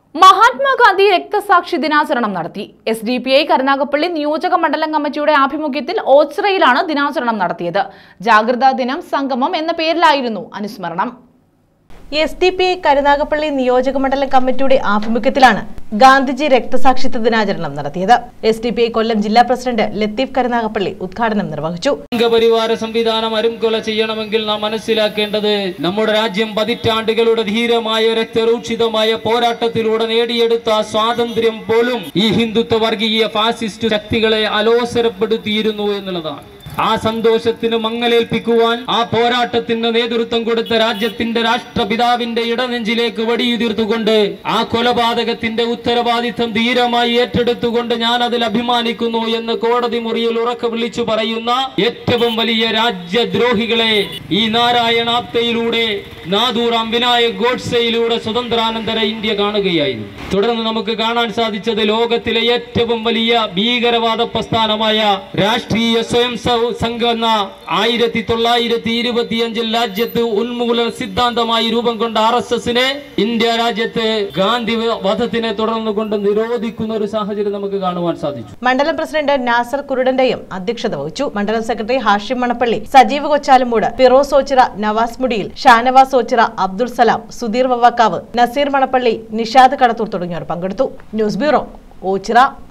മഹാത്മാഗാന്ധി രക്തസാക്ഷി ദിനാചരണം നടത്തി S D P I Karunagappally നിയോജക മണ്ഡലം കമ്മിറ്റിയുടെ ആഭിമുഖ്യത്തിൽ ഓച്ചിറയിലാണ് ദിനാചരണം നടത്തിയത് ജാഗ്രതാ ദിനം സംഗമം എന്ന പേരിലായിരുന്നു അനുസ്മരണം S D P I Karunagappally നിയോജക മണ്ഡലം കമ്മിറ്റിയുടെ ആഭിമുഖ്യത്തിലാണ് ഗാന്ധിജി രക്തസാക്ഷിത്വ ദിനാചരണം നടത്തിയത് S D P I Kollam ജില്ലാ പ്രസിഡന്റ് ലത്തീഫ് കരുനാഗപ്പള്ളി ഉദ്ഘാടനം നിർവഹിച്ചു സംഘപരിവാര സംവിധാനം അരുംകൊല ചെയ്യണമെങ്കിൽ നാം മനസ്സിലാക്കേണ്ടത് നമ്മുടെ രാജ്യം പതിറ്റാണ്ടുകളുടെ ധീരമായ രക്തരൂക്ഷിതമായ പോരാട്ടത്തിലൂടെ നേടിയെടുത്ത സ്വാതന്ത്ര്യം പോലും ഈ ഹിന്ദുത്വ വർഗീയ ഫാസിസ്റ്റ് ശക്തികളെ അലോസരപ്പെടുത്തിയിരുന്നു എന്നുള്ളതാണ് ആ സന്തോഷത്തിന് മങ്ങലേൽപ്പിക്കുവാൻ ആ പോരാട്ടത്തിന് നേതൃത്വം കൊടുത്ത രാജ്യത്തിന്റെ രാഷ്ട്രപിതാവിന്റെ ഇടനെഞ്ചിലേക്ക് വടിയുതിർത്തുകൊണ്ട് ആ കൊലപാതകത്തിന്റെ ഉത്തരവാദിത്തം ധീരമായി ഏറ്റെടുത്തുകൊണ്ട് ഞാൻ അതിൽ അഭിമാനിക്കുന്നു എന്ന് കോടതി മുറിയിൽ ഉറക്കെ വിളിച്ചു പറയുന്ന ഏറ്റവും വലിയ രാജ്യദ്രോഹികളെ ഈ നാരായണാപ്തയിലൂടെ നാദൂറാം വിനായക് ഗോഡ്സയിലൂടെ സ്വതന്ത്രാനന്തര ഇന്ത്യ കാണുകയായിരുന്നു തുടർന്ന് നമുക്ക് കാണാൻ സാധിച്ചത് ലോകത്തിലെ ഏറ്റവും വലിയ ഭീകരവാദ പ്രസ്ഥാനമായ രാഷ്ട്രീയ സ്വയം സ- സംഘം എന്ന ആയിരത്തി തൊള്ളായിരത്തി ഇരുപത്തിയഞ്ചിൽ രാജ്യത്ത് ഉന്മൂലന സിദ്ധാന്തമായി രൂപം കൊണ്ട ആർ എസ് എസിനെ ഇന്ത്യ രാജ്യത്ത് ഗാന്ധി വധത്തിനെ തുടർന്ന് കൊണ്ട് നിരോധിക്കുന്ന ഒരു സാഹചര്യം നമുക്ക് കാണുവാൻ സാധിച്ചു മണ്ഡലം പ്രസിഡന്റ് നാസർ കുരുടന്റെയും അധ്യക്ഷത വഹിച്ചു മണ്ഡലം സെക്രട്ടറി ഹാഷിം മണപ്പള്ളി സജീവ് കൊച്ചാലുമൂട് ഫിറോസ് ഓച്ചിറ നവാസ് മുടിയിൽ ഷാനവാസ് ഓച്ചിറ അബ്ദുൾ സലാം സുധീർ വവ്വാക്കാവ് നസീർ മണപ്പള്ളി നിഷാദ് കടത്തൂർ തുടങ്ങിയവർ പങ്കെടുത്തു ന്യൂസ് ബ്യൂറോ ഓച്ചിറ